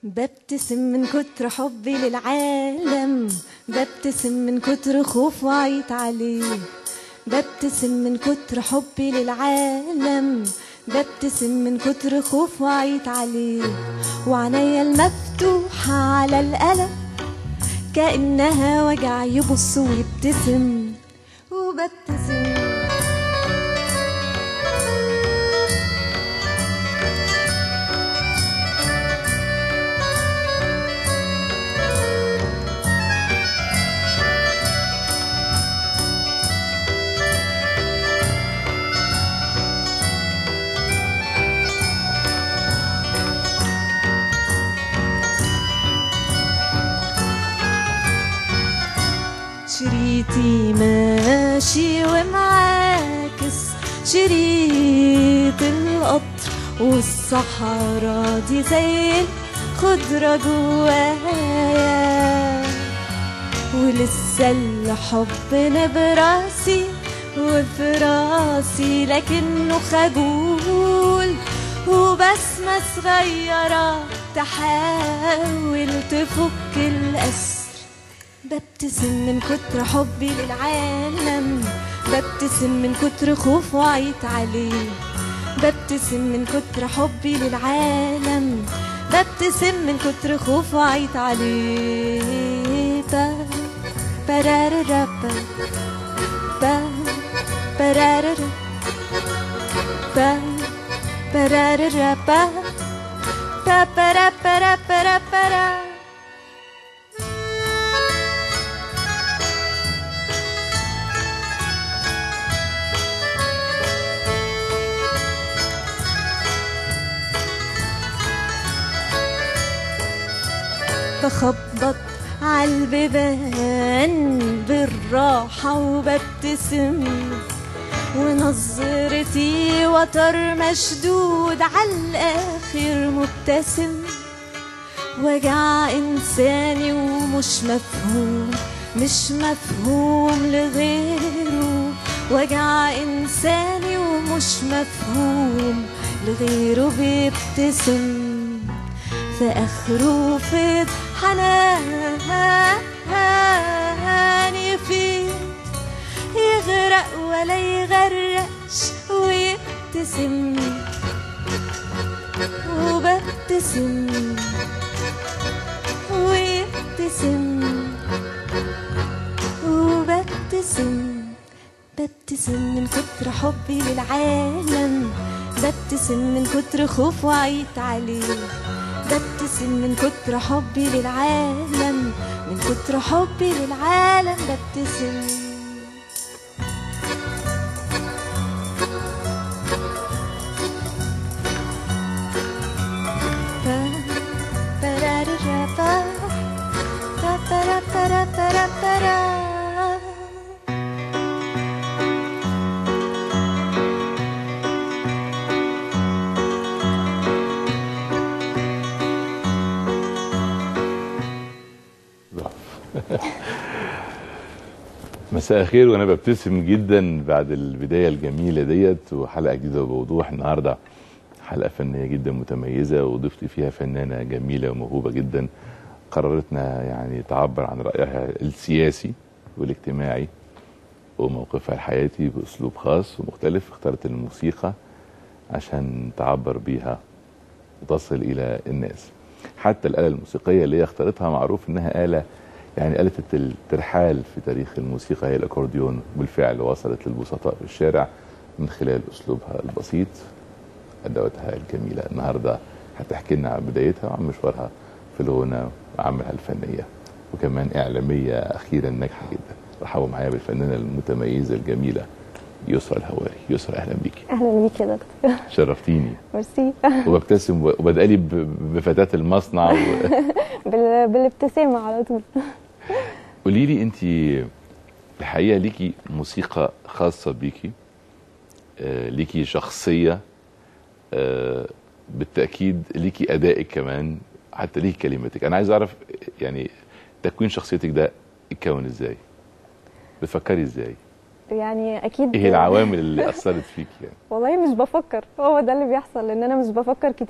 ببتسم من كتر حبي للعالم ببتسم من كتر خوف وعيت عليه ببتسم من كتر حبي للعالم ببتسم من كتر خوف وعيت عليه وعنيا المفتوحة على القلم كأنها وجع يبص ويبتسم وببتسم شريطي ماشي ومعاكس شريط القطر والصحراء دي زي الخضرة جوايا ولسه الحب براسي وفي راسي لكنه خجول وبسمة صغيرة تحاول تفك الأسر ببتسم من كتر حبي للعالم ببتسم من كتر خوف وعيت عليه ببتسم من كتر حبي للعالم ببتسم من كتر خوف وعيت عليه با برارارا با با برارارا با برارارا با با برا برا برا برا بخبط عالبيبان بالراحة وببتسم ونظرتي وتر مشدود عالآخر مبتسم وجع إنساني ومش مفهوم مش مفهوم لغيره وجع إنساني ومش مفهوم لغيره بيبتسم في آخره في حنان يفيد يغرق ولا يغرقش ويبتسم وببتسم ويبتسم وببتسم ببتسم من كتر حبي للعالم ببتسم من كتر خوف وعيت عليه ببتسم من كتر حبي للعالم من كتر حبي للعالم ببتسم با برارارا با با برا برا برا برا مساء الخير وانا ببتسم جدا بعد البدايه الجميله ديت وحلقه جديده بوضوح النهارده حلقه فنيه جدا متميزه وضيفتي فيها فنانه جميله وموهوبه جدا قررتنا يعني تعبر عن رايها السياسي والاجتماعي وموقفها الحياتي باسلوب خاص ومختلف اختارت الموسيقى عشان تعبر بيها وتصل الى الناس حتى الاله الموسيقيه اللي هي اختارتها معروف انها اله يعني آلة الترحال في تاريخ الموسيقى هي الأكورديون بالفعل وصلت للبسطاء في الشارع من خلال أسلوبها البسيط أدواتها الجميلة النهاردة هتحكي لنا عن بدايتها وعن مشوارها في الغنى وعملها الفنية وكمان إعلامية أخيرا ناجحة جدا رحبوا معايا بالفنانة المتميزة الجميلة يسرى الهواري يسرى أهلا بيكي اهلا بيك يا دكتور شرفتيني ميرسي وببتسم وبدألي ب- بفتاة المصنع و... بال... بالابتسامه على طول قولي لي انت الحقيقه ليكي موسيقى خاصه بيكي آه ليكي شخصيه آه بالتاكيد ليكي ادائك كمان حتى ليكي كلماتك انا عايز اعرف يعني تكوين شخصيتك ده اتكون ازاي بتفكري ازاي يعني اكيد ايه العوامل اللي اثرت فيك يعني والله مش بفكر هو ده اللي بيحصل لان انا مش بفكر كتير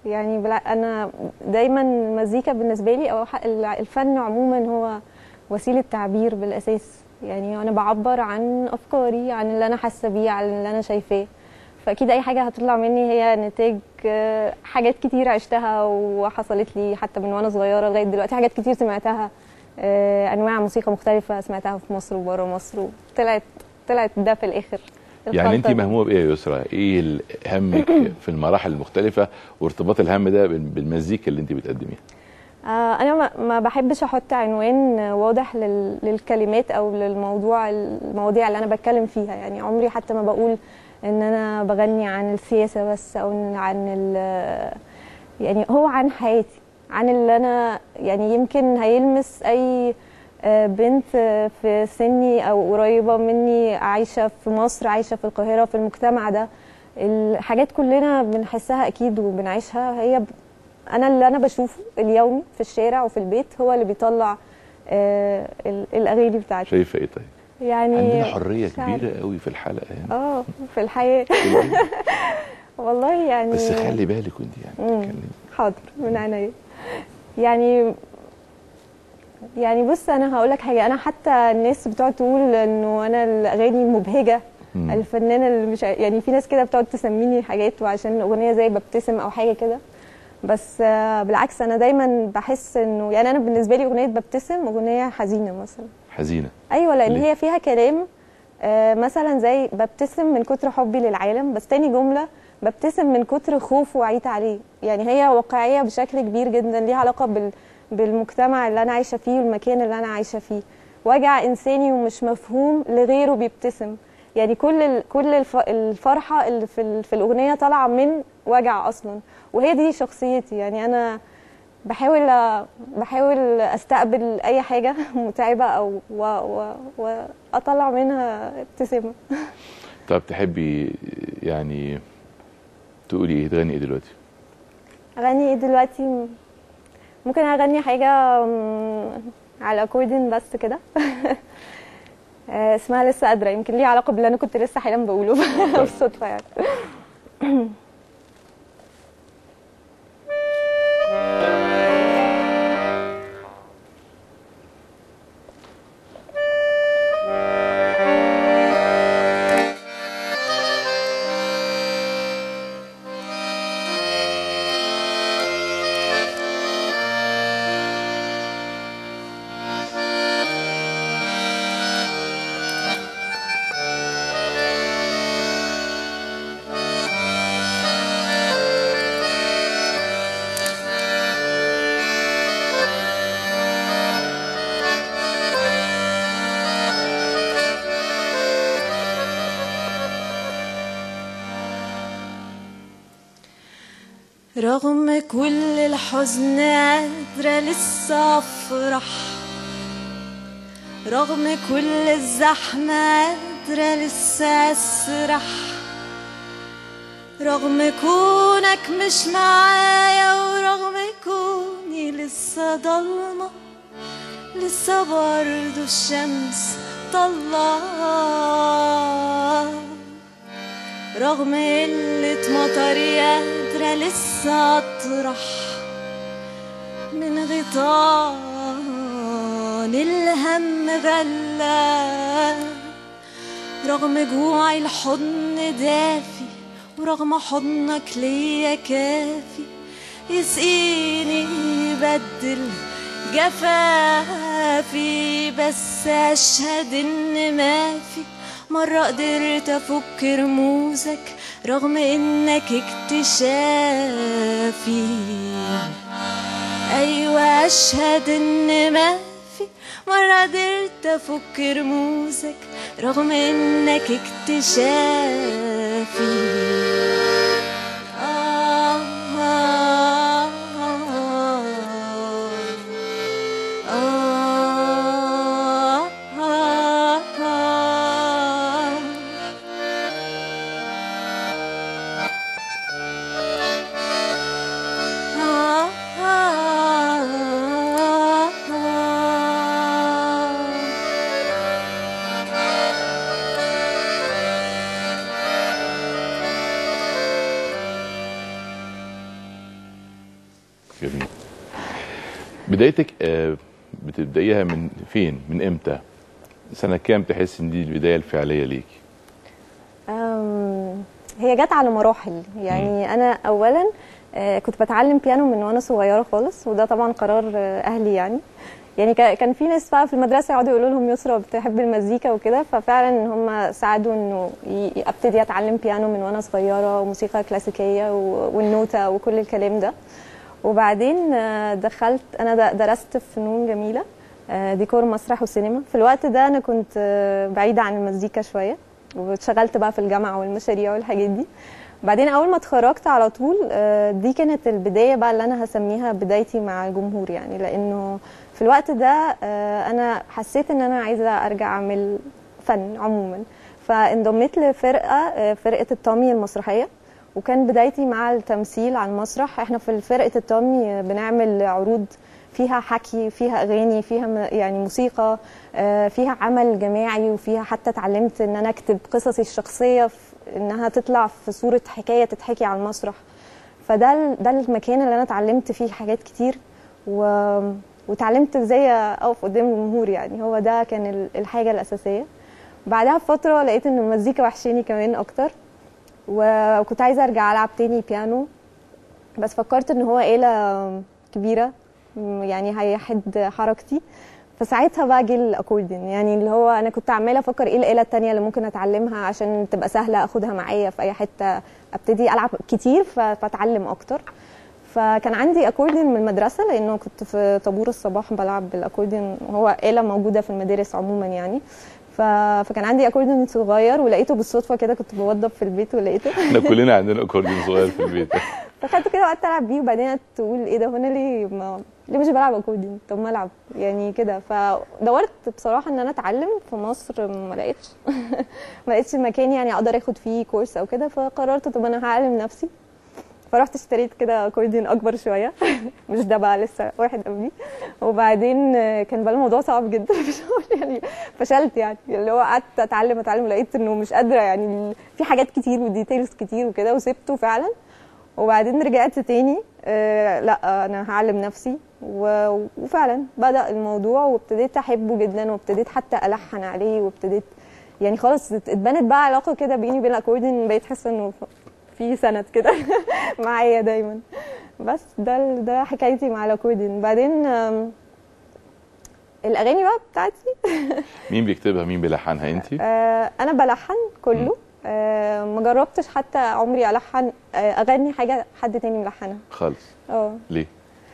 يعني بلا انا دايما المزيكا بالنسبه لي او ح- الفن عموما هو وسيله تعبير بالاساس يعني انا بعبر عن افكاري عن اللي انا حاسه بيه عن اللي انا شايفاه فاكيد اي حاجه هتطلع مني هي نتاج آه، حاجات كتير عشتها وحصلت لي حتى من وانا صغيره لغايه دلوقتي حاجات كتير سمعتها آه، انواع موسيقى مختلفه سمعتها في مصر وبره مصر وطلعت طلعت ده في الاخر يعني انت الخلطة دي. مهمومه بايه يا يسرا ايه ال- همك في المراحل المختلفه وارتباط الهم ده بال- بالمزيكا اللي انت بتقدميها آه، انا ما- ما بحبش احط عنوان واضح لل- للكلمات او للموضوع المواضيع اللي انا بتكلم فيها يعني عمري حتى ما بقول ان انا بغني عن السياسه بس او إن عن ال- يعني هو عن حياتي عن اللي انا يعني يمكن هيلمس اي آه، بنت آه، في سني او قريبه مني عايشه في مصر عايشه في القاهره في المجتمع ده الحاجات كلنا بنحسها اكيد وبنعيشها هي ب- انا اللي انا بشوفه اليومي في الشارع وفي البيت هو اللي بيطلع آه ال- الاغاني بتاعتي شايفه ايه طيب يعني عندنا حريه مش عارفة. كبيره قوي في الحلقه هنا اه في الحياه والله يعني بس خلي بالك وانت يعني مم. بتتكلمي. حاضر من عينيا يعني يعني بص انا هقول لك حاجه انا حتى الناس بتقعد تقول انه انا الاغاني مبهجه مم. الفنانه اللي مش ع- يعني في ناس كده بتقعد تسميني حاجات وعشان اغنيه زي ببتسم او حاجه كده بس آه، بالعكس انا دايما بحس انه يعني انا بالنسبه لي اغنيه ببتسم اغنيه حزينه مثلا حزينه ايوه لان ليه؟ هي فيها كلام آه، مثلا زي ببتسم من كتر حبي للعالم بس تاني جمله ببتسم من كتر خوف وعيت عليه يعني هي واقعيه بشكل كبير جدا ليها علاقه بال بالمجتمع اللي انا عايشه فيه والمكان اللي انا عايشه فيه وجع انساني ومش مفهوم لغيره بيبتسم يعني كل ال... كل الف... الفرحه اللي في ال... في الاغنيه طالعه من وجع اصلا وهي دي شخصيتي يعني انا بحاول بحاول استقبل اي حاجه متعبه او و... و... واطلع منها ابتسامه طب تحبي يعني تقولي ايه تغني ايه دلوقتي اغني ايه دلوقتي ممكن اغني حاجه مم، على الاكورديون بس كده آه، اسمها لسه قادره يمكن ليها علاقه باللي انا كنت لسه حالا بقوله بالصدفه يعني رغم كل الحزن قادرة لسه أفرح رغم كل الزحمة قادرة لسه أسرح رغم كونك مش معايا ورغم كوني لسه ضلمة لسه برضو الشمس طلعت رغم قلة مطري قادرة لسه أطرح من غيطان الهم غلا رغم جوعي الحضن دافي ورغم حضنك ليا كافي يسقيني يبدل جفافي بس أشهد إن ما في مرة قدرت أفك رموزك رغم إنك اكتشافي أيوة أشهد إن ما في مرة قدرت أفك رموزك رغم إنك اكتشافي آه آه آه آه آه آه آه آه بدايتك آه، بتبدايها من فين من امتى سنه كام تحس ان دي البدايه الفعليه ليكي أم، هي جت على مراحل يعني انا اولا آه، كنت بتعلم بيانو من وانا صغيره خالص وده طبعا قرار آه، اهلي يعني يعني كا- كان في ناس بقى في المدرسه يقعدوا يقولوا لهم يسرا بتحب المزيكا وكده ففعلا هم ساعدوا انه ي- ابتدي اتعلم بيانو من وانا صغيره وموسيقى كلاسيكيه و- والنوته وكل الكلام ده وبعدين آه، دخلت انا د- درست في فنون جميله آه، ديكور مسرح وسينما في الوقت ده انا كنت آه، بعيده عن المزيكا شويه واتشغلت بقى في الجامعه والمشاريع والحاجات دي بعدين اول ما اتخرجت على طول آه، دي كانت البدايه بقى اللي انا هسميها بدايتي مع الجمهور يعني لانه في الوقت ده آه، انا حسيت ان انا عايزه ارجع اعمل فن عموما فانضميت لفرقه آه، فرقه الطامي المسرحيه وكان بدايتي مع التمثيل على المسرح احنا في فرقه الطامي آه، بنعمل عروض فيها حكي فيها اغاني فيها م- يعني موسيقى آه، فيها عمل جماعي وفيها حتى اتعلمت ان انا اكتب قصصي الشخصيه في انها تطلع في صوره حكايه تتحكي على المسرح فده ال- ده المكان اللي انا اتعلمت فيه حاجات كتير و... وتعلمت ازاي اقف قدام الجمهور يعني هو ده كان ال- الحاجه الاساسيه بعدها بفتره لقيت ان المزيكا وحشاني كمان اكتر و- وكنت عايزه ارجع العب تاني بيانو بس فكرت ان هو آلة كبيره م- يعني هيحد حركتي فساعتها بقى جه الاكورديون يعني اللي هو انا كنت عماله افكر ايه الاله التانية اللي ممكن اتعلمها عشان تبقى سهله اخدها معايا في اي حته ابتدي العب كتير ف- فاتعلم اكتر فكان عندي اكورديون من المدرسه لانه كنت في طابور الصباح بلعب بالاكورديون وهو آلة موجوده في المدارس عموما يعني ف... فكان عندي اكورديون صغير ولقيته بالصدفه كده كنت بوضب في البيت ولقيته احنا كلنا عندنا اكورديون صغير في البيت فخدته كده وقعدت العب بيه وبعدين تقول ايه ده هو انا ليه ما ليه مش بلعب اكورديون طب ما العب يعني كده فدورت بصراحه ان انا اتعلم في مصر ما لقيتش ما لقيتش مكان يعني اقدر اخد فيه كورس او كده فقررت طب انا هعلم نفسي فرحت اشتريت كده اكورديون اكبر شويه مش ده بقى لسه واحد قبلي وبعدين آه، كان بقى الموضوع صعب جدا مش هقول يعني فشلت يعني اللي هو قعدت اتعلم اتعلم لقيت انه مش قادره يعني في حاجات كتير وديتيلز كتير وكده وسبته فعلا وبعدين رجعت تاني آه لا انا هعلم نفسي و- وفعلا بدا الموضوع وابتديت احبه جدا وابتديت حتى الحن عليه وابتديت يعني خلاص ات- اتبنت بقى علاقه كده بيني وبين الاكورديون بقيت حاسه انه ف- في سند كده معايا دايما بس ده ال- ده حكايتي مع الاكورديون بعدين آم، الاغاني بقى بتاعتي مين بيكتبها مين بيلحنها انت آه، انا بلحن كله آه، ما جربتش حتى عمري الحن آه، اغني حاجه حد تاني ملحنها خالص اه ليه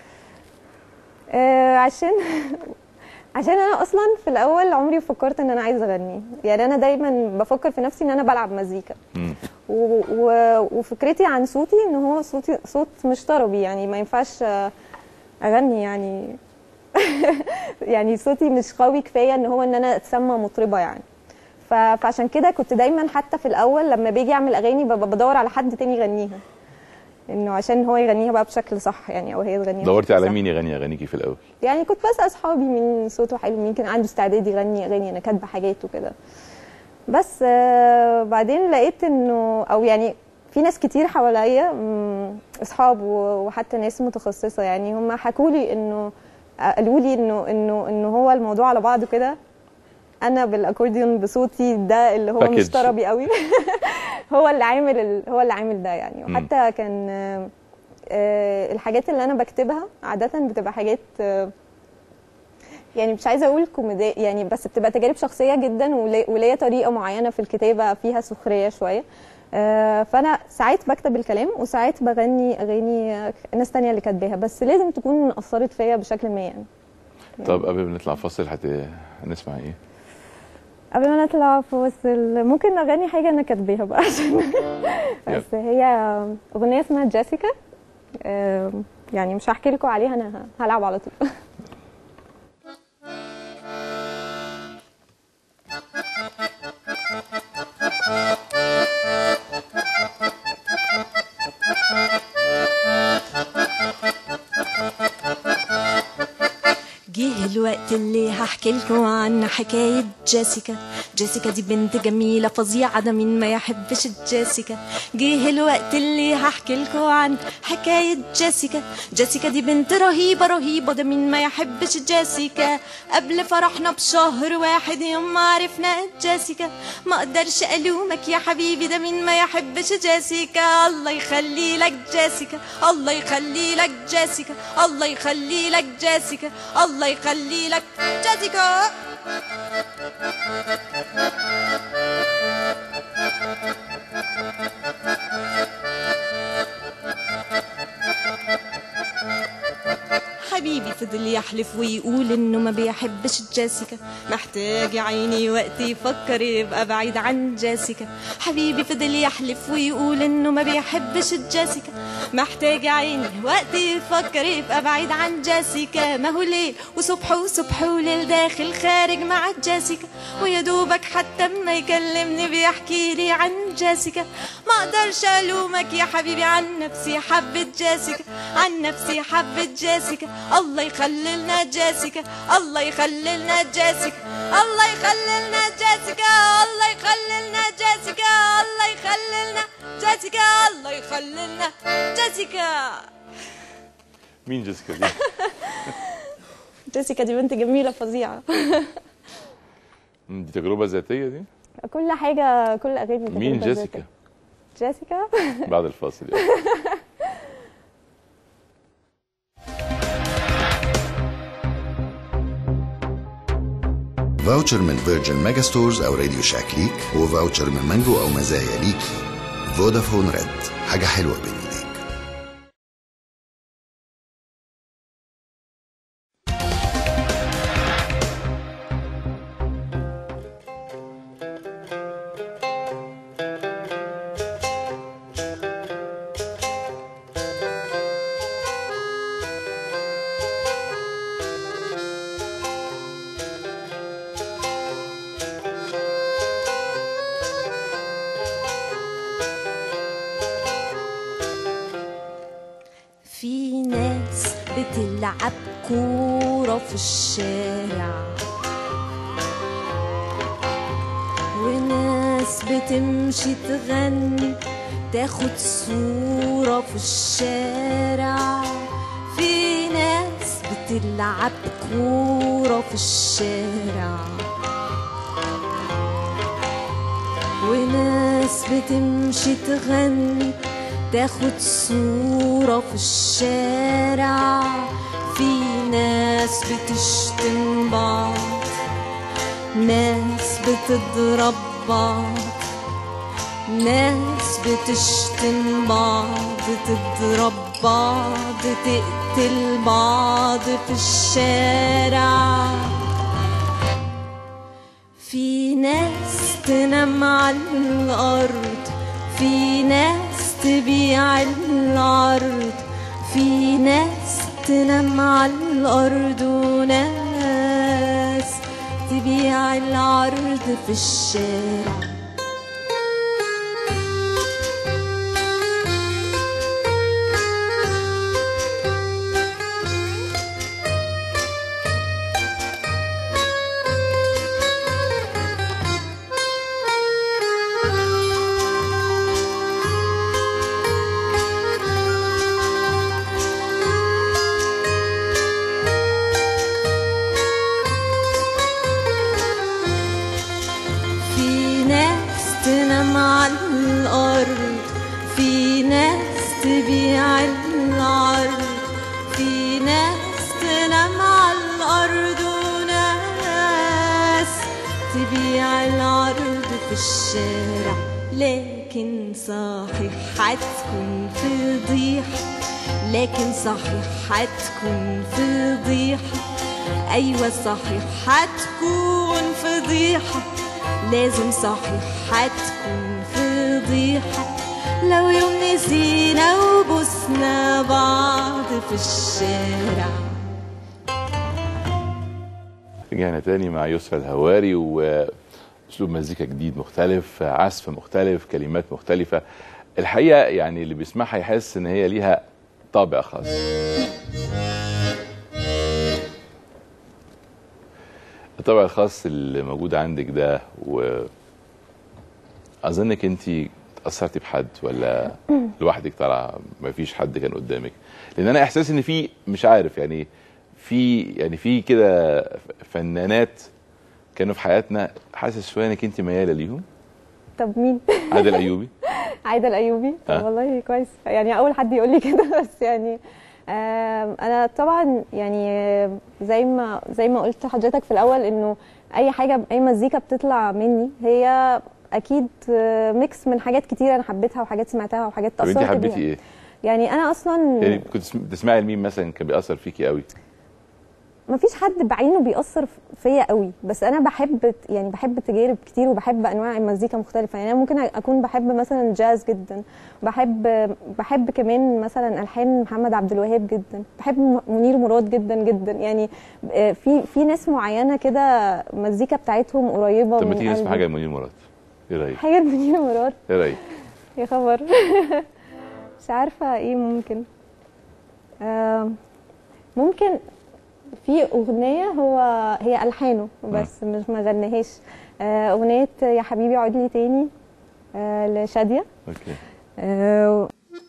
آه، عشان عشان انا اصلا في الاول عمري فكرت ان انا عايزه اغني يعني انا دايما بفكر في نفسي ان انا بلعب مزيكا مم. و... و... وفكرتي عن صوتي ان هو صوتي صوت مش طربي يعني ما ينفعش آه، اغني يعني يعني صوتي مش قوي كفايه ان هو ان انا اتسمى مطربه يعني ف... فعشان كده كنت دايما حتى في الاول لما باجي اعمل اغاني ببقى بدور على حد تاني يغنيها انه عشان هو يغنيها بقى بشكل صح يعني او هي تغنيها دورتي بشكل على صح. مين يغني اغانيكي في الاول يعني كنت بسأل اصحابي مين صوته حلو مين كان عنده استعداد يغني اغاني انا كاتبه حاجات وكده بس آه، بعدين لقيت انه او يعني في ناس كتير حواليا مم، اصحاب و- وحتى ناس متخصصه يعني هم حكوا لي انه قالوا لي انه انه انه هو الموضوع على بعضه كده انا بالاكورديون بصوتي ده اللي هو مش باكج. طربي قوي هو اللي عامل ال- هو اللي عامل ده يعني مم. وحتى كان آه، آه، الحاجات اللي انا بكتبها عاده بتبقى حاجات آه، يعني مش عايزه اقول كوميديا يعني بس بتبقى تجارب شخصيه جدا ولي- وليا طريقه معينه في الكتابه فيها سخريه شويه آه، فانا ساعات بكتب الكلام وساعات بغني اغاني آه، ناس تانية اللي كاتباها بس لازم تكون اثرت فيا بشكل ما يعني طب قبل ما نطلع فاصل هت... هنسمع ايه قبل ما نطلع فاصل ممكن اغني حاجه انا كاتباها بقى عشان بس هي اغنيه اسمها جيسيكا آه، يعني مش هحكي لكم عليها انا ه- هلعب على طول جه الوقت الوقت اللي هحكي لكم عن حكاية جيسيكا جيسيكا دي بنت جميلة فظيعة ده مين ما يحبش جيسيكا جه الوقت اللي هحكي لكم عن حكاية جيسيكا جيسيكا دي بنت رهيبة رهيبة ده مين ما يحبش جيسيكا قبل فرحنا بشهر واحد يوم ما عرفنا جيسيكا ما اقدرش الومك يا حبيبي ده مين ما يحبش جيسيكا الله يخلي لك جيسيكا الله يخلي لك جيسيكا الله يخلي لك جيسيكا الله يخلي لك جيسيكا حبيبي فضل يحلف ويقول انه ما بيحبش جيسيكا محتاج يا عيني وقت يفكر يبقى بعيد عن جيسيكا حبيبي فضل يحلف ويقول انه ما بيحبش جيسيكا محتاج يا عيني وقت يفكر يبقى بعيد عن جيسيكا ما هو ليل وصبح وصبح وليل داخل خارج مع جيسيكا ويا دوبك حتى ما يكلمني بيحكي لي عن جيسيكا ما اقدرش الومك يا حبيبي عن نفسي حبة جيسيكا عن نفسي حبة جيسيكا الله يخللنا جيسيكا الله يخللنا جيسيكا الله يخللنا جيسيكا الله يخللنا جيسيكا الله يخللنا جيسيكا الله يخللنا جيسيكا مين جيسيكا دي؟ جيسيكا دي بنت جميله فظيعه مم، دي تجربة ذاتية دي؟ كل حاجه كل اغاني مين تجربة جيسيكا؟ ذاتية. جيسيكا بعد الفاصل يعني. فاوتشر من فيرجن ميجا ستورز او راديو شاك ليك وفاوتشر من مانجو او مزايا ليكي فودافون ريد حاجه حلوه بين ايديك في ناس بتلعب كورة في الشارع وناس بتمشي تغني تاخد صورة في الشارع في ناس بتلعب كورة في الشارع وناس بتمشي تغني تاخد صورة في الشارع في ناس بتشتم بعض ناس بتضرب بعض ناس بتشتم بعض تضرب بعض تقتل بعض في الشارع في ناس تنام على الأرض في ناس تبيع العرض في ناس تنام على الأرض وناس تبيع العرض في الشارع في ناس تنام على الأرض في ناس تبيع العرض في ناس تنام على الأرض وناس تبيع العرض في الشارع لكن صحيح هتكون فضيحة لكن صحيح هتكون فضيحة أيوة صحيح هتكون فضيحة لازم صحيح هتكون فضيحة لو يوم نسينا وبوسنا بعض في الشارع رجعنا تاني مع يسرا الهواري واسلوب مزيكا جديد مختلف عزف مختلف كلمات مختلفه الحقيقه يعني اللي بيسمعها يحس ان هي ليها طابع خاص الطبع الخاص اللي موجود عندك ده و اظنك انت اتاثرتي بحد ولا لوحدك طالعه ما فيش حد كان قدامك لان انا احساس ان في مش عارف يعني في يعني في كده فنانات كانوا في حياتنا حاسس شويه انك انت مياله ليهم طب مين عادل ايوبي عايده الايوبي طب آه. والله كويس يعني اول حد يقول لي كده بس يعني آم، انا طبعا يعني آم، زي ما زي ما قلت لحضرتك في الاول انه اي حاجه اي مزيكا بتطلع مني هي اكيد آه، ميكس من حاجات كتير انا حبيتها وحاجات سمعتها وحاجات طب انت تاثرت حبيتي بيها ايه؟ يعني انا اصلا يعني كنت تسم- تسمعي لمين مثلا كان بيأثر فيكي قوي؟ ما فيش حد بعينه بيأثر فيا قوي بس انا بحب يعني بحب تجارب كتير وبحب انواع المزيكا مختلفه يعني انا ممكن اكون بحب مثلا جاز جدا بحب بحب كمان مثلا الحان محمد عبد الوهاب جدا بحب منير مراد جدا جدا يعني آه، في في ناس معينه كده مزيكا بتاعتهم قريبه طب ما من تيجي نسمع قلبي. حاجه لمنير مراد ايه رايك؟ حاجه منير مراد ايه رايك؟ يا خبر مش عارفة ايه ممكن آم، ممكن في أغنية هو هي ألحانه بس مش ما غناهاش آه، أغنية يا حبيبي عود لي تاني آه، لشادية اوكي آه،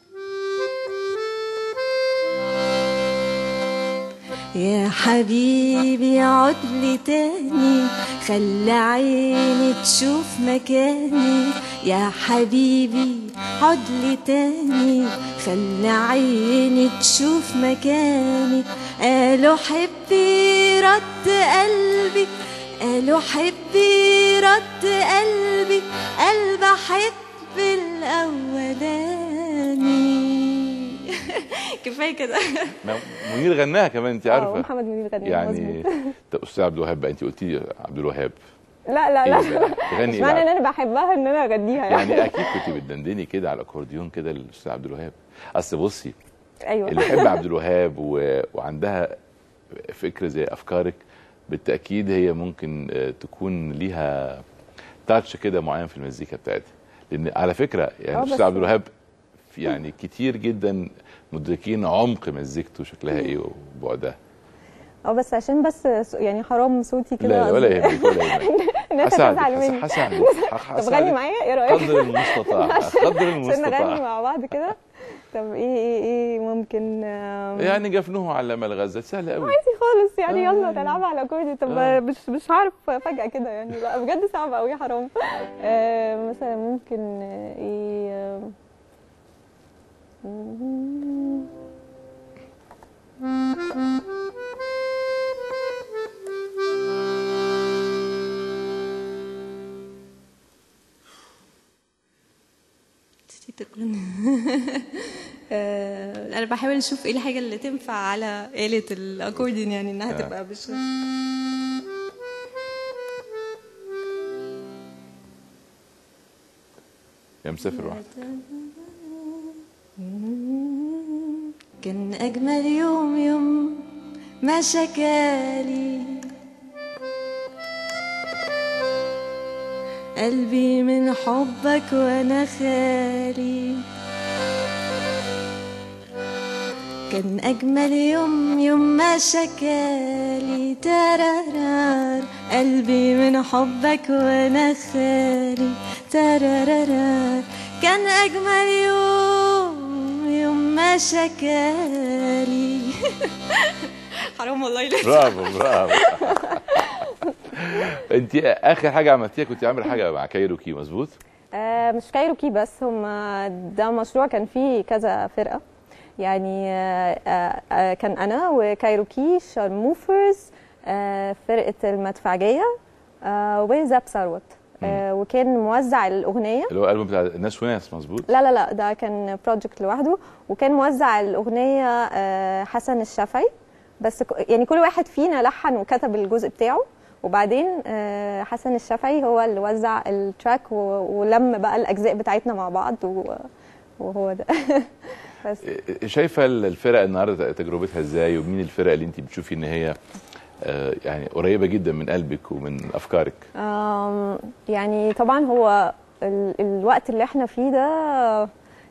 يا حبيبي عد لي تاني خلي عيني تشوف مكاني يا حبيبي عد لي تاني خلي عيني تشوف مكاني قالوا حبي رد قلبي قالوا حبي رد قلبي قلب احب الاولاني كفايه كده ما- منير غناها كمان انت اه عارفه محمد منير غني يعني طب استاذ عبد الوهاب بقى انت قلتي عبد الوهاب لا لا ايه لا بقى؟ تغني مش ايه معنى ان بقى؟ انا بحبها ان انا اغنيها يعني, يعني اكيد كنت بتدندني كده على الاكورديون كده للاستاذ عبد الوهاب اصل بصي ايوه اللي يحب عبد الوهاب و... وعندها فكر زي افكارك بالتاكيد هي ممكن آه، تكون ليها تاتش كده معين في المزيكا بتاعتها لان على فكره يعني آه، الاستاذ بس- عبد الوهاب في يعني كتير جدا مدركين عمق مزيكته شكلها ايه وبعدها اه بس عشان بس س- يعني حرام صوتي لا كده لا ولا يهمك ولا يهمك الناس هساعدك هتزعل هس- مني هساعدك طب هساعدك غني معايا ايه رايك قدر المستطاع قدر عشان نغني المستطاع مع بعض كده طب ايه ايه ايه ممكن آم، يعني جفنه علم الغزة سهل قوي عادي خالص يعني آه. يلا نلعب على كوردي طب آه. مش مش عارف فجأة كده يعني لا بجد صعب قوي حرام آه مثلا ممكن آه، ايه آم، نسيت أقول. آه، انا بحاول اشوف ايه الحاجه اللي تنفع على آلة الاكورديون يعني انها آه. تبقى مش يا مسافر واحد كان أجمل يوم يوم ما شكالي قلبي من حبك وأنا خالي كان أجمل يوم يوم ما شكالي ترارار قلبي من حبك وأنا خالي ترارار كان أجمل يوم يوم ما شكالي حرام والله لسه برافو برافو انت اخر حاجه عملتيها كنت عامله حاجه مع كايروكي مظبوط آه مش كايروكي بس هم ده مشروع كان فيه كذا فرقة يعني آه آه آه، كان أنا وكايروكي شارموفرز آه فرقة المدفعجية آه وزاب ثروت آه وكان موزع الأغنية اللي هو الالبوم بتاع الناس وناس مظبوط لا لا لا ده كان بروجكت لوحده وكان موزع الأغنية آه حسن الشافعي بس ك- يعني كل واحد فينا لحن وكتب الجزء بتاعه وبعدين آه، حسن الشافعي هو اللي وزع التراك و- ولم بقى الأجزاء بتاعتنا مع بعض و- وهو ده بس شايفه الفرق النهارده تجربتها ازاي ومين الفرق اللي انت بتشوفي ان هي آه، يعني قريبه جدا من قلبك ومن افكارك آم، يعني طبعا هو ال- الوقت اللي احنا فيه ده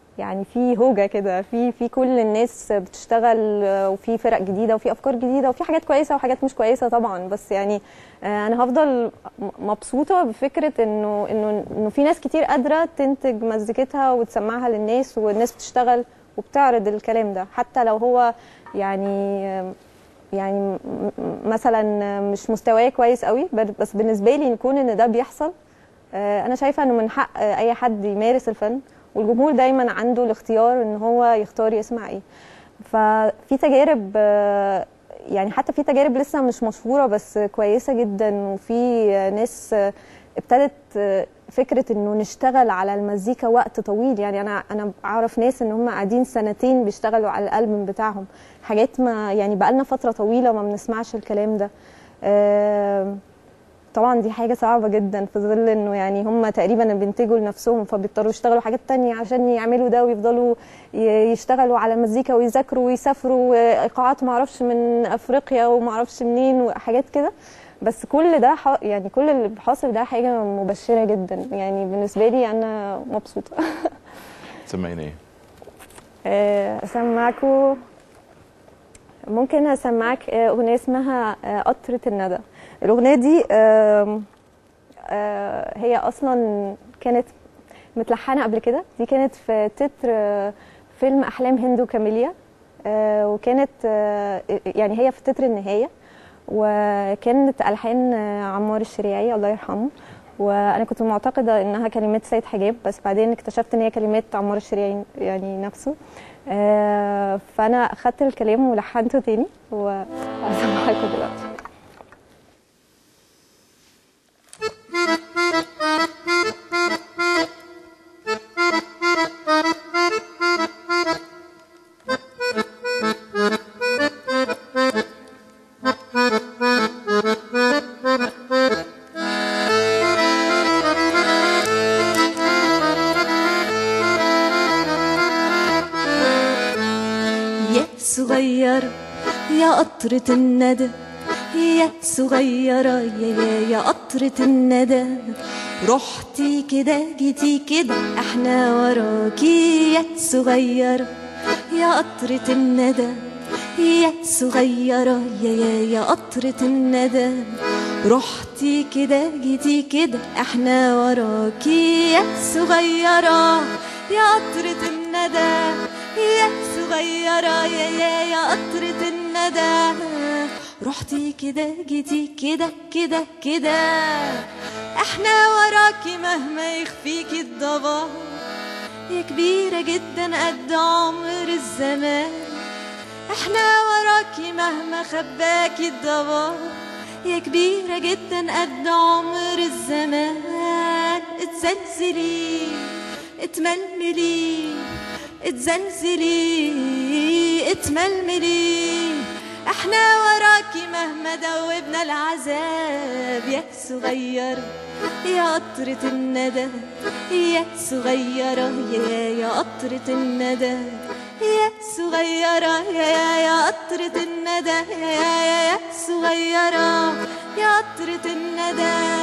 يعني في هوجه كده في في كل الناس بتشتغل آه، وفي فرق جديده وفي افكار جديده وفي حاجات كويسه وحاجات مش كويسه طبعا بس يعني آه، انا هفضل م- مبسوطه بفكره انه انه انه في ناس كتير قادره تنتج مزيكتها وتسمعها للناس والناس بتشتغل وبتعرض الكلام ده حتى لو هو يعني آه، يعني م- م- مثلا مش مستواه كويس قوي ب- بس بالنسبه لي يكون ان ده بيحصل آه، انا شايفه انه من حق آه، اي حد يمارس الفن والجمهور دايما عنده الاختيار ان هو يختار يسمع ايه ففي تجارب آه، يعني حتى في تجارب لسه مش مشهوره بس كويسه جدا وفي آه، ناس آه، ابتدت آه، فكره انه نشتغل على المزيكا وقت طويل يعني انا انا اعرف ناس ان هم قاعدين سنتين بيشتغلوا على الالبوم بتاعهم حاجات ما يعني بقالنا فتره طويله ما بنسمعش الكلام ده آه، طبعا دي حاجة صعبة جدا في ظل انه يعني هم تقريبا بينتجوا لنفسهم فبيضطروا يشتغلوا حاجات تانية عشان يعملوا ده ويفضلوا ي- يشتغلوا على المزيكا ويذاكروا ويسافروا ايقاعات معرفش من افريقيا ومعرفش منين وحاجات كده بس كل ده ح- يعني كل اللي حاصل ده حاجة مبشرة جدا يعني بالنسبة لي انا مبسوطة سمعينا ايه آه، اسمعكوا ممكن اسمعك آه، اغنيه اسمها آه، قطره الندى الاغنيه دي آم، آه، هي اصلا كانت متلحنه قبل كده دي كانت في تتر آه، فيلم احلام هندو كاميليا آه، وكانت آه، يعني هي في تتر النهايه وكانت الحان آه، عمار الشريعي الله يرحمه وانا كنت معتقده انها كلمات سيد حجاب بس بعدين اكتشفت ان هي كلمات عمار الشريعي يعني نفسه آه، فانا اخدت الكلام ولحنته تاني وهسمعكم دلوقتي يا صغيرة يا قطرة الندى يا صغيرة يا يا يا قطرة الندى رحتي كده جيتي كده احنا وراكي يا صغيرة يا قطرة الندى يا صغيرة يا يا يا قطرة الندى رحتي كده جيتي كده احنا وراكي يا صغيرة يا قطرة الندى يا صغيرة يا يا يا قطرة الندى رحتي كده جيتي كده كده كده احنا وراكي مهما يخفيكي الضباب يا كبيرة جدا قد عمر الزمان احنا وراكي مهما خباكي الضباب يا كبيرة جدا قد عمر الزمان اتزلزلي اتململي اتزلزلي اتململي احنا وراكي مهما دوبنا العذاب يا صغيرة يا قطرة الندى يا صغيرة يا يا قطرة الندى يا صغيرة يا يا يا قطرة الندى يا يا يا يا صغيرة يا قطرة الندى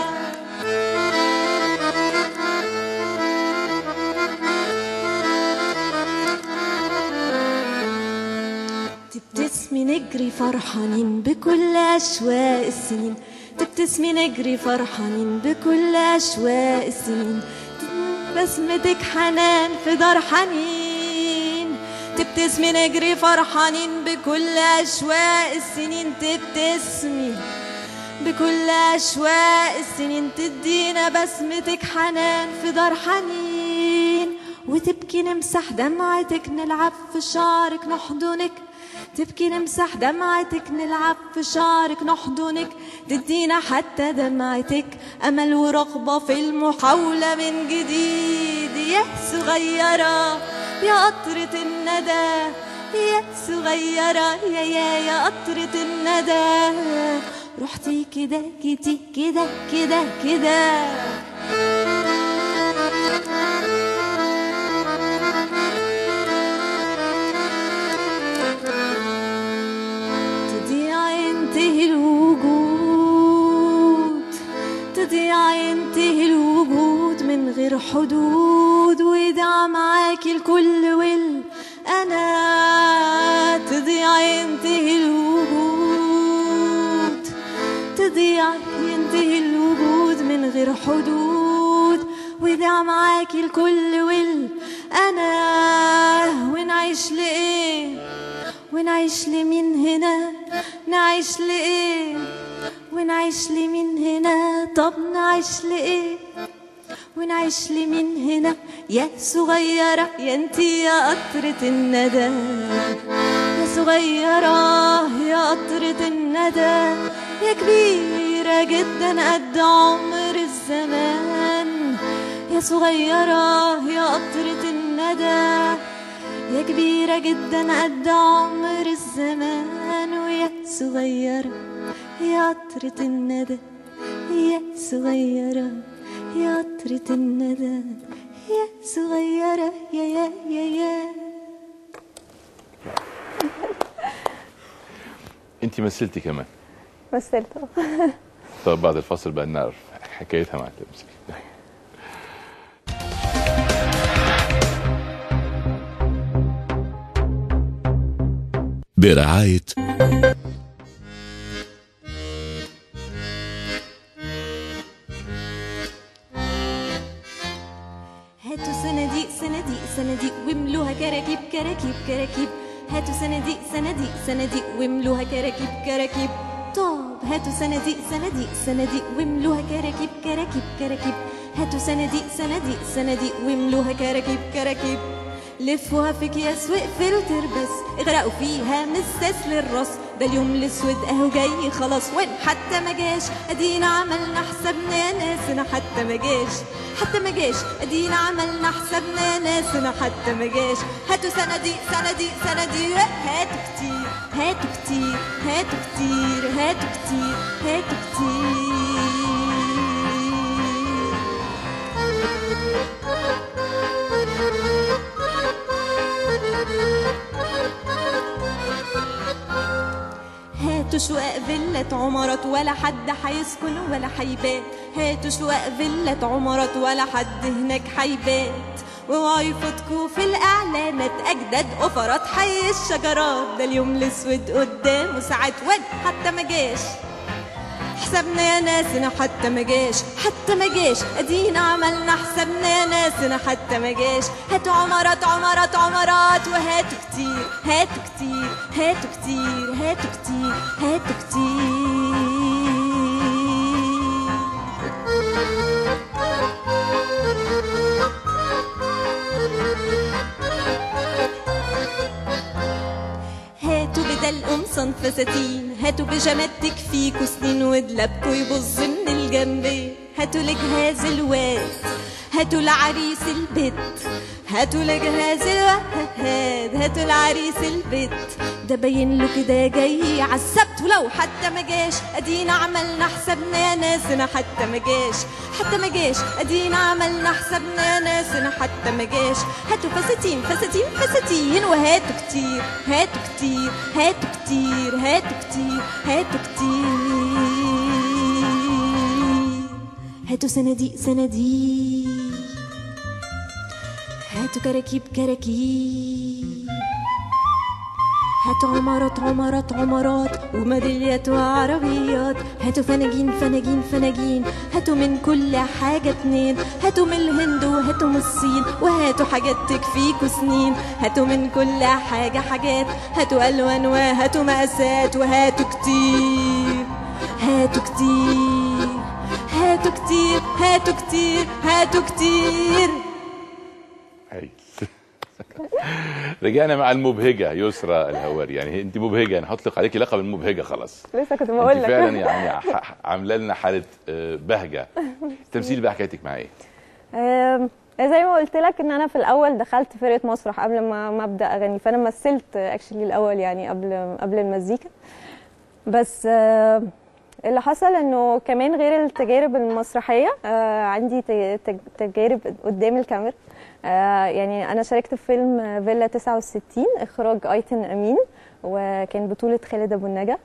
تبتسمي نجري فرحانين بكل أشواق السنين تبتسمي نجري فرحانين بكل أشواق السنين بسمتك حنان في دار حنين تبتسمي نجري فرحانين بكل أشواق السنين تبتسمي بكل أشواق السنين تدينا بسمتك حنان في دار حنين وتبكي نمسح دمعتك نلعب في شعرك نحضنك تبكي نمسح دمعتك نلعب في شعرك نحضنك تدينا حتى دمعتك أمل ورغبة في المحاولة من جديد يا صغيرة يا قطرة الندى يا صغيرة يا يا يا قطرة الندى رحتي كده جيتي كده كده كده تضيع ينتهي الوجود تضيع ينتهي الوجود من غير حدود الوجود ويضيع معاكي الكل وال انا تضيع ينتهي الوجود تضيع ينتهي الوجود من غير حدود ويضيع معاكي الكل وال انا ونعيش لايه ونعيش لمين هنا نعيش لايه ونعيش لمين هنا طب نعيش لايه ونعيش لمين هنا يا صغيرة يا انتي يا قطرة الندى يا صغيرة يا قطرة الندى يا كبيرة جدا قد عمر الزمان يا صغيرة يا قطرة الندى يا كبيرة جدا قد عمر الزمان ويا صغيرة يا قطرة الندى يا صغيرة يا قطرة الندى يا صغيرة يا يا يا يا انت مثلتي كمان مثلت طب بعد الفصل بقى نعرف حكايتها مع التمثيل برعاية هاتوا صناديق صناديق صناديق واملوها كراكيب كراكيب كراكيب هاتوا صناديق صناديق صناديق واملوها كراكيب كراكيب طب هاتوا صناديق صناديق صناديق واملوها كراكيب كراكيب كراكيب هاتوا صناديق صناديق صناديق واملوها كراكيب كراكيب لفوها في اكياس واقفلوا تربس اغرقوا فيها مساس للراس ده اليوم الاسود اهو جاي خلاص وين حتى ما جاش ادينا عملنا حسابنا ناسنا حتى ما جاش حتى ما جاش ادينا عملنا حسابنا ناسنا حتى ما جاش هاتوا صناديق صناديق صناديق هاتوا كتير هاتوا كتير هاتوا كتير هاتوا كتير هاتوا كتير هاتوا شقق فيلة عمارات ولا حد هيسكن ولا هيبات هاتوا شقق فيلة عمارات ولا حد هناك هيبات واوعوا يفوتكوا في الاعلانات اجداد اوفرات حي الشجرات ده اليوم الاسود قدامه ساعات وين حتى ما جاش حسابنا يا ناسنا حتى ما جاش حتى ما جاش ادينا عملنا حسابنا يا ناسنا حتى ما جاش هاتوا عمارات عمارات عمارات وهاتوا كتير هاتوا كتير هاتوا كتير هاتوا كتير هاتوا كتير هاتوا بدل قمصان فساتين هاتوا بيجامات تكفيكوا سنين ودلابكوا يبظ من الجنبين هاتوا لجهاز الواد هاتوا لعريس البيت هاتوا لجهاز الواد هاتوا لعريس البيت ده باين له كده جاي عالسبت ولو حتى ما جاش ادينا عملنا حسابنا يا ناسنا حتى ما جاش حتى ما جاش ادينا عملنا حسابنا يا ناسنا حتى ما جاش هاتوا فساتين فساتين فساتين وهاتوا كتير هاتوا كتير هاتوا كتير هاتوا كتير هاتوا كتير هاتوا صناديق صناديق هاتوا كراكيب كراكيب هاتوا عمارات عمارات عمارات وميداليات وعربيات هاتوا فناجين فناجين فناجين هاتوا من كل حاجة اتنين هاتوا من الهند وهاتوا من الصين وهاتوا حاجات تكفيكوا سنين هاتوا من كل حاجة حاجات هاتوا ألوان وهاتوا مقاسات وهاتوا كتير هاتوا كتير هاتوا كتير هاتوا كتير هاتوا كتير هايل رجعنا مع المبهجه يسرى الهواري يعني انت مبهجه انا هطلق عليكي لقب المبهجه خلاص لسه كنت بقول انت لك فعلا يعني ح- عامله لنا حاله آه، بهجه التمثيل بقى حكايتك مع ايه؟ آم، زي ما قلت لك ان انا في الاول دخلت فرقه مسرح قبل ما ما ابدا اغني فانا مثلت اكشلي الاول يعني قبل قبل المزيكا بس آم، اللي حصل انه كمان غير التجارب المسرحيه آه، عندي ت- ت- تجارب قدام الكاميرا آه، يعني انا شاركت في فيلم آه، فيلا 69 اخراج ايتن امين وكان بطوله خالد ابو النجا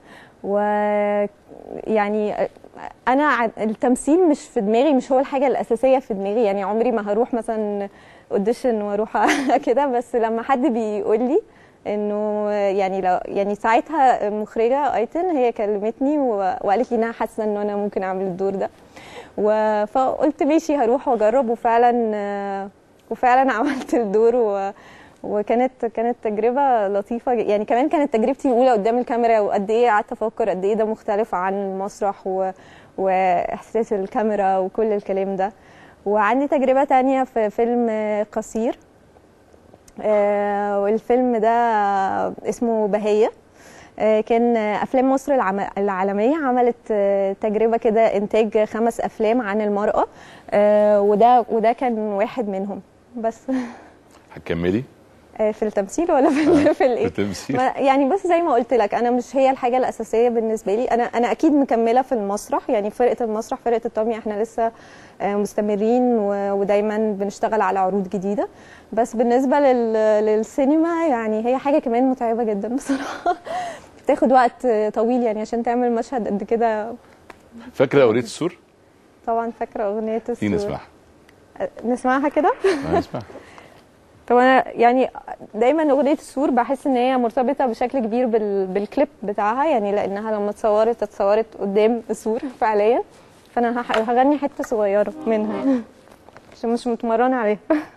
و يعني انا ع- التمثيل مش في دماغي مش هو الحاجه الاساسيه في دماغي يعني عمري ما هروح مثلا اوديشن واروح كده بس لما حد بيقول لي انه يعني لو يعني ساعتها مخرجه ايتن هي كلمتني و- وقالت لي انها حاسه ان انا ممكن اعمل الدور ده و- فقلت ماشي هروح واجرب وفعلا آه، وفعلا عملت الدور و وكانت كانت تجربه لطيفه ج- يعني كمان كانت تجربتي الاولى قدام الكاميرا وقد ايه قعدت افكر قد ايه ده مختلف عن المسرح و... واحساس الكاميرا وكل الكلام ده وعندي تجربه تانية في فيلم آه، قصير آه، والفيلم ده اسمه بهيه آه، كان آه، افلام مصر العم- العالميه عملت آه، تجربه كده انتاج خمس افلام عن المراه آه، وده وده كان واحد منهم بس هتكملي آه، في التمثيل ولا في ال- في في الايه التمثيل ما- يعني بس زي ما قلت لك انا مش هي الحاجه الاساسيه بالنسبه لي انا انا اكيد مكمله في المسرح يعني فرقه المسرح فرقه الطامي احنا لسه آه، مستمرين و- ودايما بنشتغل على عروض جديده بس بالنسبه لل- للسينما يعني هي حاجه كمان متعبه جدا بصراحه بتاخد وقت آه، طويل يعني عشان تعمل مشهد قد كده فاكره اغنيه السور طبعا فاكره اغنيه تيجي السور. نسمعها آه، نسمعها كده ما نسمعها طب انا يعني دايما اغنيه السور بحس ان هي مرتبطه بشكل كبير بال... بالكليب بتاعها يعني لانها لما اتصورت اتصورت قدام السور فعليا فانا هح- هغني حته صغيره منها عشان مش متمرنه عليها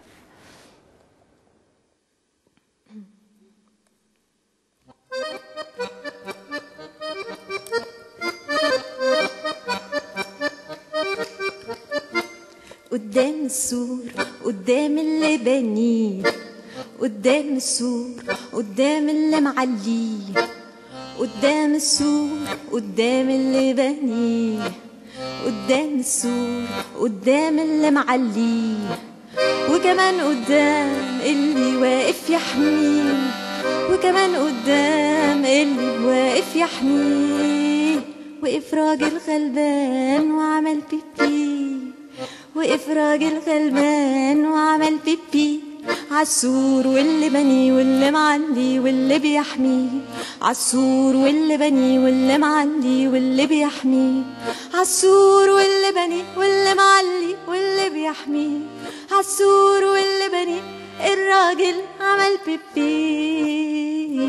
قدام السور قدام اللي بنيه قدام السور قدام اللي معليه قدام السور قدام اللي بنيه قدام السور قدام اللي معليه وكمان قدام اللي واقف يحميه وكمان قدام اللي واقف يحميه وقف راجل غلبان وعمل بيبي وقف راجل غلبان وعمل بيبي عالسور واللي بني واللي معلي واللي بيحميه عالسور واللي بني واللي معلي واللي بيحميه عالسور واللي بني واللي معلي واللي بيحميه عالسور واللي بني الراجل عمل بيبي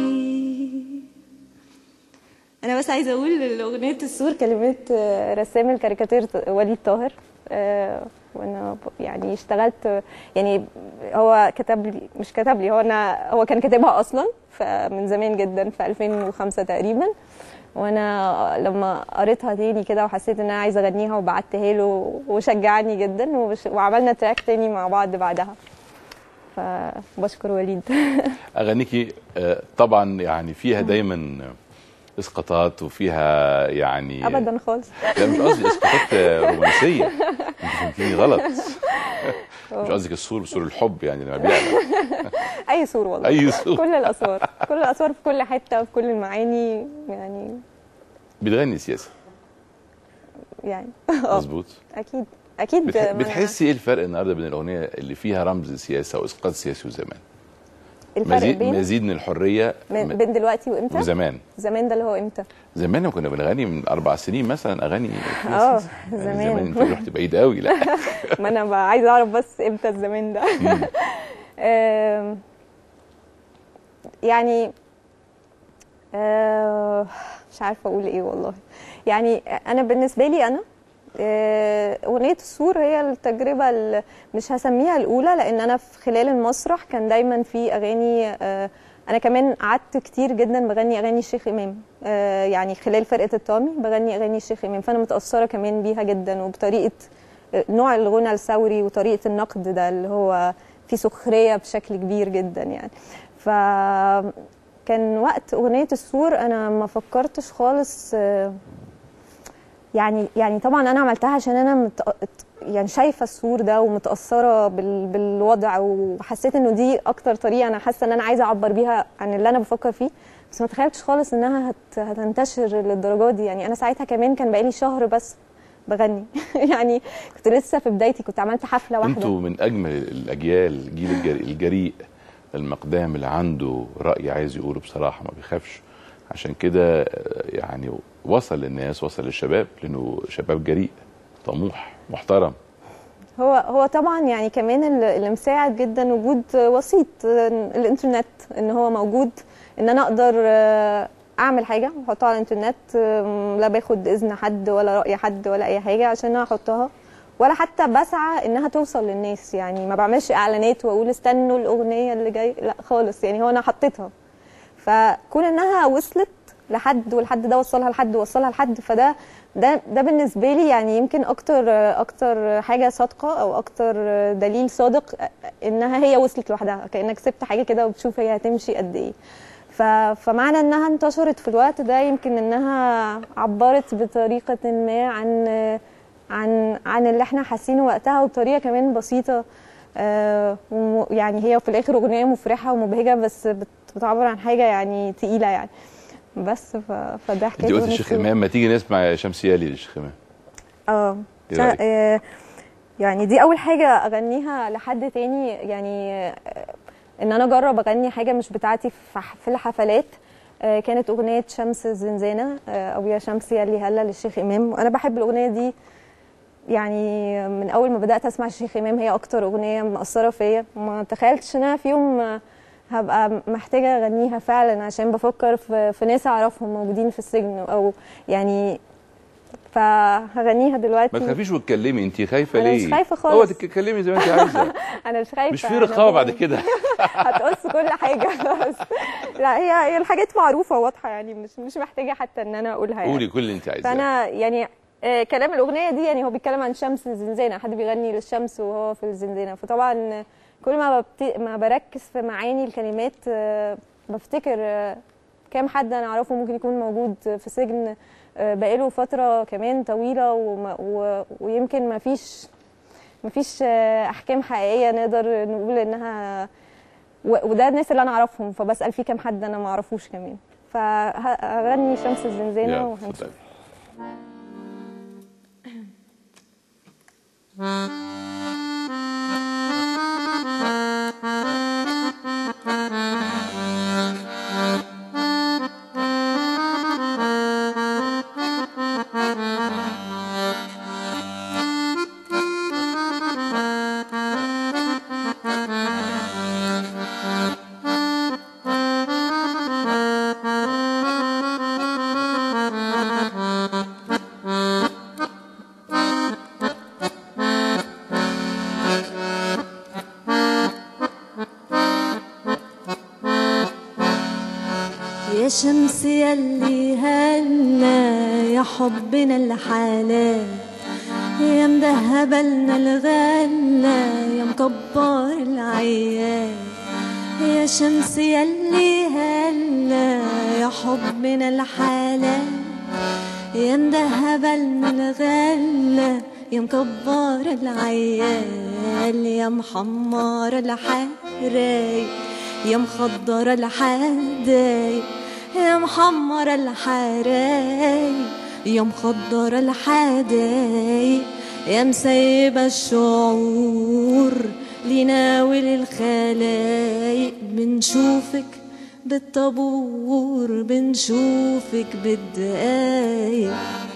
انا بس عايزه اقول الاغنيه السور كلمات آه، رسام الكاريكاتير وليد طاهر آه، وانا ب- يعني اشتغلت يعني هو كتب لي مش كتب لي هو انا هو كان كاتبها اصلا ف- من زمان جدا في 2005 تقريبا وانا لما قريتها تاني كده وحسيت ان انا عايزه اغنيها وبعتها له وشجعني جدا وبش- وعملنا تراك تاني مع بعض بعدها فبشكر وليد اغانيكي آه، طبعا يعني فيها دايما اسقاطات وفيها يعني ابدا خالص لا مش قصدي اسقاطات آه، رومانسيه انت فهمتيني غلط مش قصدك السور سور الحب يعني لما بيعلى اي سور والله اي سور كل الاصوار كل الاصوار في كل حته في كل المعاني يعني بتغني سياسه يعني اه مظبوط اكيد اكيد بتح... ما أنا- بتحسي ايه الفرق النهارده بين الاغنيه اللي فيها رمز سياسه واسقاط سياسي وزمان الفرق مزيد بين مزيد من الحريه من- م- بين دلوقتي وامتى وزمان زمان ده اللي هو امتى زمان لما كنا بنغني من اربع سنين مثلا اغاني فيها اه سياسة. يعني زمان. زمان انت رحت بعيد قوي لا ما انا بقى عايزه اعرف بس امتى الزمان ده آم، يعني آه، مش عارفه اقول ايه والله يعني انا بالنسبه لي انا آه، اغنيه السور هي التجربه ال- مش هسميها الاولى لان انا في خلال المسرح كان دايما في اغاني آه، انا كمان قعدت كتير جدا بغني اغاني الشيخ امام آه، يعني خلال فرقه الطامي بغني اغاني الشيخ امام فانا متاثره كمان بيها جدا وبطريقه آه، نوع الغنى الثوري وطريقه النقد ده اللي هو في سخريه بشكل كبير جدا يعني ف كان وقت اغنيه السور انا ما فكرتش خالص آه، يعني يعني طبعا انا عملتها عشان انا مت... يعني شايفه السور ده ومتاثره بال... بالوضع وحسيت انه دي اكتر طريقه انا حاسه ان انا عايزه اعبر بيها عن اللي انا بفكر فيه بس ما تخيلتش خالص انها هت... هتنتشر للدرجه دي يعني انا ساعتها كمان كان بقالي شهر بس بغني يعني كنت لسه في بدايتي كنت عملت حفله واحده انتوا من اجمل الاجيال الجيل الجريء, الجريء المقدام اللي عنده راي عايز يقوله بصراحه ما بيخافش عشان كده آه، يعني وصل للناس وصل للشباب لانه شباب جريء طموح محترم هو هو طبعا يعني كمان اللي اللي مساعد جدا وجود وسيط آه، الانترنت ان هو موجود ان انا اقدر آه، اعمل حاجه واحطها على الانترنت آه، لا باخد اذن حد ولا راي حد ولا اي حاجه عشان انا احطها ولا حتى بسعى انها توصل للناس يعني ما بعملش اعلانات واقول استنوا الاغنيه اللي جاي لا خالص يعني هو انا حطيتها فكون انها وصلت لحد والحد ده وصلها لحد وصلها لحد فده ده ده بالنسبه لي يعني يمكن اكتر اكتر حاجه صادقه او اكتر دليل صادق انها هي وصلت لوحدها كانك سبت حاجه كده وبتشوف هي هتمشي قد ايه ف- فمعنى انها انتشرت في الوقت ده يمكن انها عبرت بطريقه ما عن عن عن اللي احنا حاسينه وقتها وبطريقه كمان بسيطه آه، وم- يعني هي في الاخر اغنيه مفرحه ومبهجه بس بت- بتعبر عن حاجه يعني تقيله يعني بس ف... فده حكايه انت قلت أغنية الشيخ فيلم. امام ما تيجي نسمع شمسيالي للشيخ امام اه إيه شا- رأيك؟ آه، يعني دي اول حاجه اغنيها لحد تاني يعني آه، ان انا اجرب اغني حاجه مش بتاعتي في ح- في الحفلات آه، كانت اغنيه شمس الزنزانه آه، او يا شمس يا اللي هلا للشيخ امام وانا بحب الاغنيه دي يعني من اول ما بدات اسمع الشيخ امام هي اكتر اغنيه مأثره فيا وما تخيلتش ان انا في يوم آه، هبقى محتاجه اغنيها فعلا عشان بفكر في, في ناس اعرفهم موجودين في السجن او يعني فهغنيها دلوقتي ما تخافيش وتكلمي انت خايفه أنا ليه مش خايفة خالص. هو تتكلمي زي ما انت عايزه انا مش خايفه مش في أنا رقابه بعد بقول- كده هتقص كل حاجه بس لا هي هي الحاجات معروفه واضحه يعني مش مش محتاجه حتى ان انا اقولها يعني قولي كل اللي انت عايزاه فانا يعني آه، كلام الاغنيه دي يعني هو بيتكلم عن شمس الزنزانه حد بيغني للشمس وهو في الزنزانه فطبعا كل ما ببت... ما بركز في معاني الكلمات آه، بفتكر آه، كام حد انا اعرفه ممكن يكون موجود في سجن آه، بقاله فتره كمان طويله وما... و... ويمكن ما فيش ما فيش آه، احكام حقيقيه نقدر نقول انها و... وده الناس اللي انا اعرفهم فبسال في كام حد انا ما اعرفوش كمان فهغني شمس الزنزانه يلا وهنشوف اتفضلي يا شمس يلي هلا يا حبنا الحلال يا مدهبة لنا الغلة يا مكبر العيال يا شمس يلي هلا يا حبنا الحلال يا مدهبة لنا الغلة يا مكبر العيال يا محمر الحرايق يا مخضر الحدايق يا محمر الحرايق يا مخضر الحدايق يا مسيبة الشعور لناول الخلايق بنشوفك بالطابور بنشوفك بالدقايق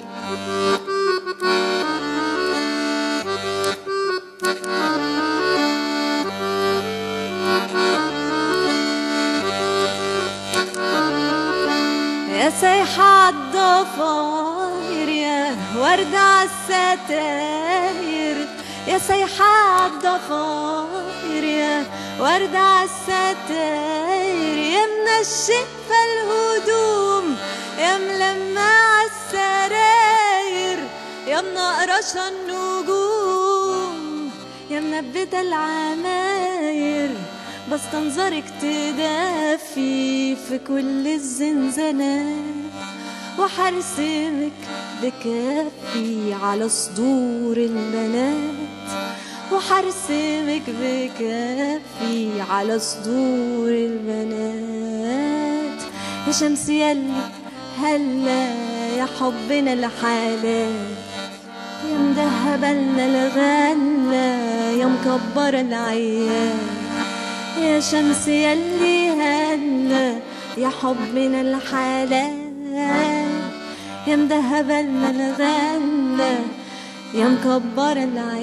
يا سايحة عالضفاير يا وردة عالستاير يا سايحة عالضفاير يا وردة عالستاير يا منشفة الهدوم يا ملمعة السراير يا منقرشة النجوم يا منبتة العماير بستنظرك تدافي في كل الزنزانات وحرسمك بكفي على صدور البنات وحرسمك بكفي على صدور البنات يا شمس يلي هلا يا حبنا الحلال يا مدهبة لنا الغلة يا مكبرة العيال يا شمس يلي هلا يا حبنا الحلال يا مدهب الغلة يا مكبر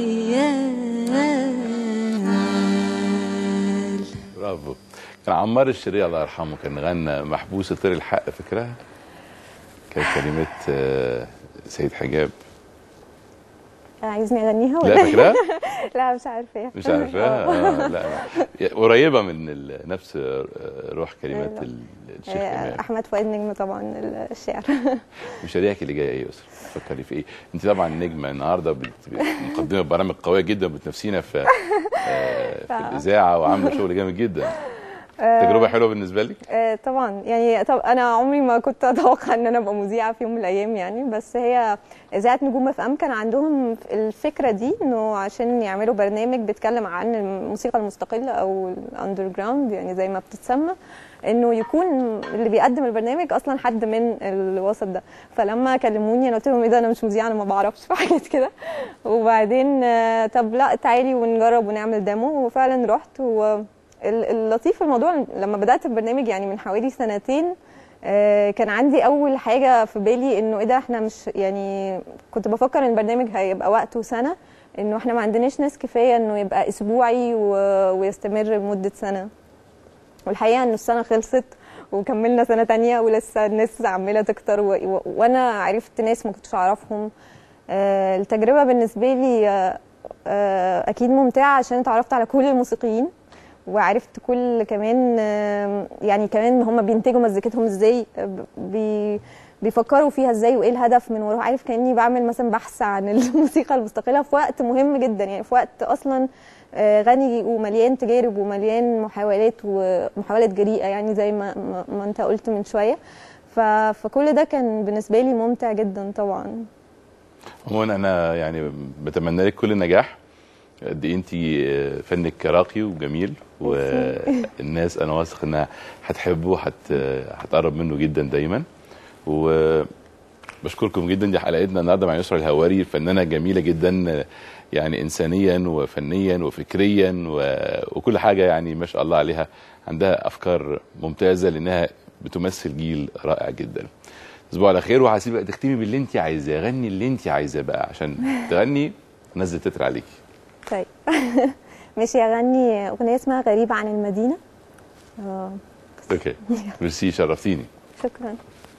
العيال برافو كان عمار الشريع الله يرحمه كان غنى محبوس طير الحق فاكرها كانت كلمات آه، سيد حجاب عايزني اغنيها لا ولا فاكراها لا مش عارفاها مش عارفاها آه، لا لا. قريبه من ال- نفس آه، روح كلمات أيوة. ال- الشيخ آه، امام احمد فؤاد نجم طبعا الشعر مشاريعك اللي جايه ايه يا اسره؟ بتفكري في ايه؟ انت طبعا نجمه النهارده بت- مقدمه برامج قويه جدا بتنافسينا في آه، في الاذاعه وعامله شغل جامد جدا تجربه حلوه بالنسبه لك؟ آه، طبعا يعني طب انا عمري ما كنت اتوقع ان انا ابقى مذيعه في يوم من الايام يعني بس هي اذاعه نجوم اف ام كان عندهم الفكره دي انه عشان يعملوا برنامج بيتكلم عن الموسيقى المستقله او الاندر جراوند يعني زي ما بتتسمى انه يكون اللي بيقدم البرنامج اصلا حد من الوسط ده فلما كلموني انا قلت لهم ايه ده انا مش مذيعه انا ما بعرفش في حاجات كده وبعدين آه، طب لا تعالي ونجرب ونعمل ديمو وفعلا رحت و ال- اللطيف في الموضوع لما بدات البرنامج يعني من حوالي سنتين آه، كان عندي اول حاجه في بالي انه ايه ده احنا مش يعني كنت بفكر ان البرنامج هيبقى وقته سنه انه احنا ما عندناش ناس كفايه انه يبقى اسبوعي و- ويستمر لمده سنه والحقيقه انه السنه خلصت وكملنا سنه تانية ولسه الناس عماله تكتر و... و... وانا عرفت ناس ما كنتش اعرفهم آه، التجربه بالنسبه لي آه، آه، اكيد ممتعه عشان اتعرفت على كل الموسيقيين وعرفت كل كمان آم، يعني كمان هم بينتجوا مزيكتهم ازاي ب- بي بيفكروا فيها ازاي وايه الهدف من وراها عارف كاني بعمل مثلا بحث عن الموسيقى المستقله في وقت مهم جدا يعني في وقت اصلا آه، غني ومليان تجارب ومليان محاولات ومحاولات جريئه يعني زي ما, ما, ما انت قلت من شويه ف- فكل ده كان بالنسبه لي ممتع جدا طبعا عموما انا يعني بتمنى لك كل النجاح قد ايه انت فنك راقي وجميل والناس انا واثق انها هتحبه وهت- هتقرب منه جدا دايما وبشكركم جدا دي حلقتنا النهارده مع يسرا الهواري فنانه جميله جدا يعني انسانيا وفنيا وفكريا و- وكل حاجه يعني ما شاء الله عليها عندها افكار ممتازه لانها بتمثل جيل رائع جدا تصبحوا على خير وهسيبك تختمي باللي انت عايزاه غني اللي انت عايزاه بقى عشان تغني نزل تتر عليكي طيب ماشي اغني اغنيه اسمها غريبه عن المدينه آه، اوكي ميرسي شرفتيني شكرا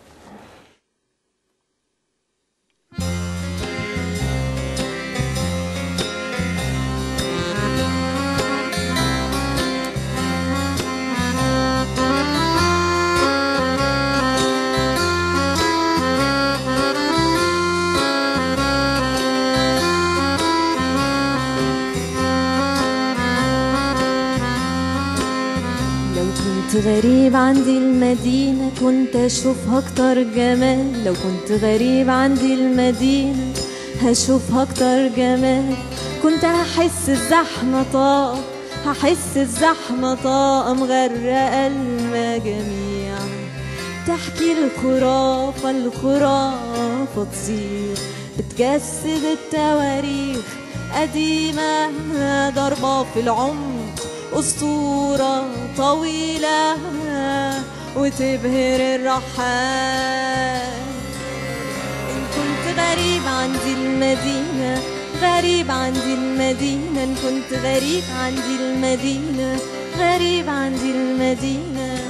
لو كنت غريب عندي المدينة كنت أشوفها أكتر جمال لو كنت غريب عندي المدينة هشوفها أكتر جمال كنت هحس الزحمة طاقة هحس الزحمة طاقة مغرقة المجاميع تحكي الخرافة الخرافة تصير بتجسد التواريخ قديمة ضربة في العمق أسطورة طويلة وتبهر الرحال إن كنت غريب عندي المدينة غريب عندي المدينة إن كنت غريب عندي المدينة غريب عندي المدينة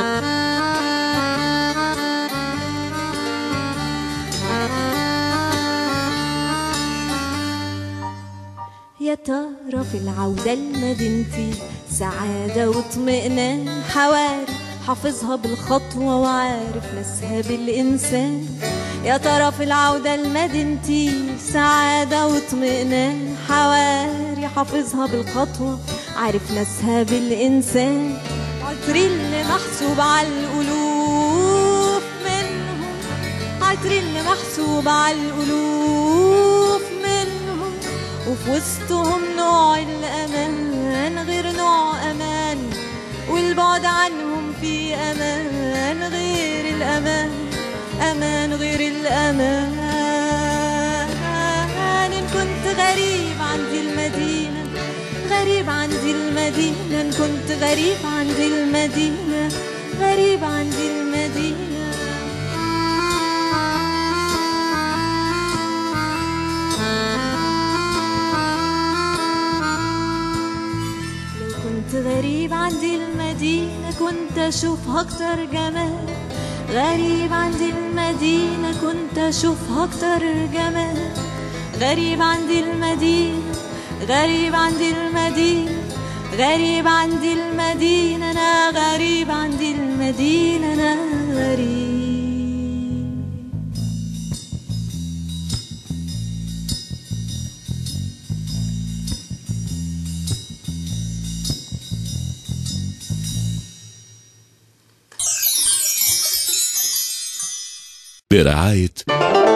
يا ترى في العودة لمدينتي سعادة واطمئنان حواري حافظها بالخطوة وعارف ناسها بالإنسان يا ترى في العودة لمدينتي سعادة واطمئنان حواري حافظها بالخطوة عارف ناسها بالإنسان عطري اللي محسوب على الألوف منهم عطري اللي محسوب على الألوف منهم وفي وسطهم نوع الأمان غير نوع أمان والبعد عنهم في أمان غير الأمان أمان غير الأمان إن كنت غريب عندي المدينة غريب عندي المدينة إن كنت غريب عندي المدينة غريب عندي المدينة لو كنت غريب عندي المدينة كنت أشوفها أكتر جمال غريب عندي المدينة كنت أشوفها أكتر جمال غريب عندي المدينة غريب عندي المدينة غريب عندي المدينة أنا غريب عندي المدينة أنا غريب برعاية